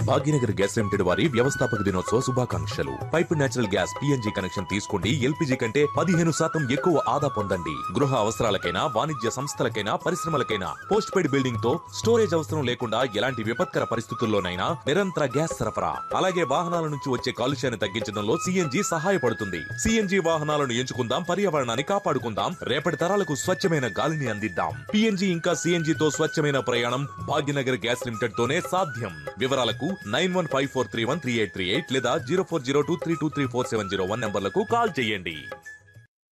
Bhagyanagar gas limited వారి వ్యవస్థాపక దినోత్సవ శుభాకాంక్షలు pipe natural gas PNG connection తీసుకోండి ఎల్పిజి కంటే పదిహేను శాతం ఎక్కువ ఆదా పొందండి గృహ అవసరాలకైనా వాణిజ్య సంస్థలకైనా పరిశ్రమలకైనా పోస్ట్ పెయిడ్ బిల్డింగ్ తో స్టోరేజ్ అవసరం లేకుండా ఎలాంటి విపత్కర పరిస్థితుల్లోనైనా నిరంతర గ్యాస్ సరఫరా అలాగే వాహనాల నుంచి వచ్చే కాలుష్యాన్ని తగ్గించడంలో సిఎన్జి సహాయపడుతుంది సిఎన్జి వాహనాలను ఎంచుకుందాం పర్యావరణాన్ని కాపాడుకుందాం రేపటి తరాలకు స్వచ్ఛమైన గాలిని అందిద్దాం పిఎన్జి ఇంకా సిఎన్జి తో స్వచ్ఛమైన ప్రయాణం భాగ్యనగర్ గ్యాస్ లిమిటెడ్ తోనే సాధ్యం వివరాలకు nine one five four three one three eight three eight లేదా zero four zero two three two three four seven zero one నంబర్లకు కాల్ చేయండి